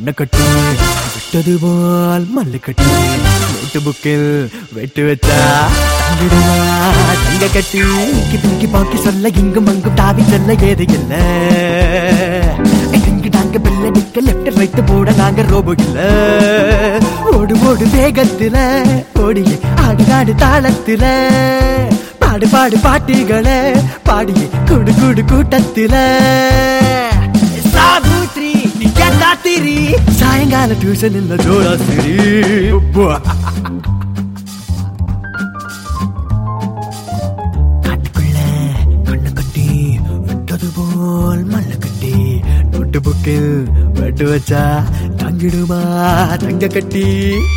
கண்ணை கட்டி விட்டது போல் மல்லு கட்டி நோட்டு புக்கில் வெட்டு வச்சா தங்கிடுமா தங்க கட்டி இங்கி பிங்கி பாக்கி சொல்ல இங்கும் அங்கும் தாவி செல்ல ஏது இல்ல இங்கு நாங்க பிள்ளை நிக்க லெப்ட் ரைட் போட நாங்க ரோபோ இல்ல ஓடு ஓடு வேகத்துல ஓடிய ஆடு ஆடு தாளத்துல பாடு பாடு பாட்டுகளை பாடிய குடு குடு கூட்டத்துல சாபூத்ரி நீ திரி சாயங்கால டியூஷன் இல்ல ஜோராசிரி காட்டுக்குள்ள கண்ணு கட்டி விட்டது போல் மல்ல கட்டி நோட்டு புக்கில் வெட்டு வச்சா தங்கிடுமா தங்க கட்டி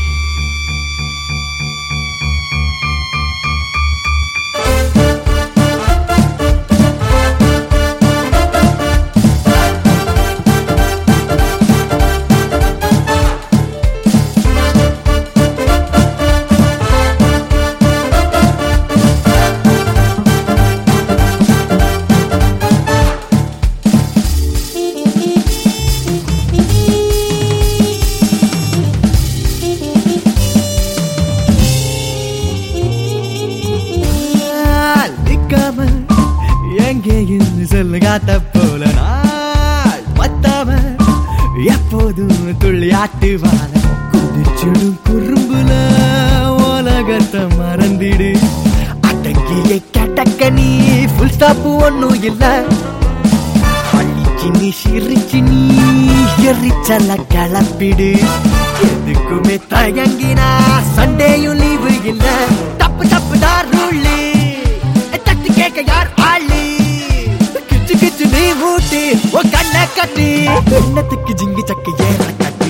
நாள் நிக்காம எங்கேயும் சொல்லு காத்த போல நாள் பத்தாம எப்போதும் துள்ளி ஆட்டுவான குதிச்சுடும் குறும்புல உலகத்தை மறந்திடு அடங்கிய கட்டக்க நீ ஃபுல் ஸ்டாப் ஒன்னும் இல்ல அழிச்சு நீ சிரிச்சு நீ எரிச்சல கிளப்பிடு எதுக்குமே தயங்கினா சண்டேயும் லீவு இல்ல தப்பு தப்பு தான் ரூல்லு தட்டு கேட்க யார் ஆளு கிச்சு கிச்சு நீ ஊட்டி ஓ கண்ணை கட்டி எண்ணத்துக்கு ஜிங்கி சக்கு ஏற கட்டு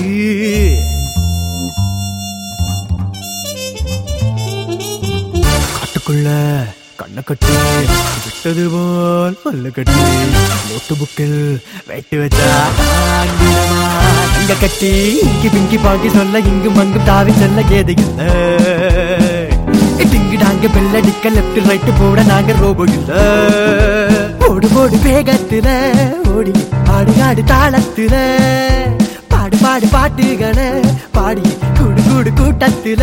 காட்டுக்குள்ள கண்ணை கட்டி விட்டது போல் பல்லு கட்டி நோட்டு புக்கில் வெட்டு வச்சா ஆங்கிலமா இங்க கட்டி இங்கி பிங்கி பாக்கி சொல்ல இங்கும் அங்கும் தாவி செல்ல ஏது இல்ல டிங்கு டாங்க பெல்லடிக்க லெப்ட் ரைட் போட நாங்க ரோபோ இல்ல ஓடு ஓடு வேகத்துல ஓடி ஆடு ஆடு தாளத்துல பாடு பாடு பாட்டுகளை பாடி குடு குடு கூட்டத்துல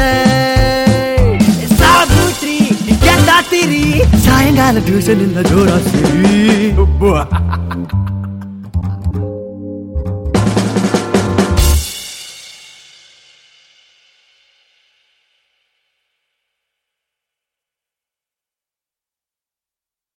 சாபூத்ரி திரி சாயங்கால டியூஷன் இல்ல ஜோராசிரி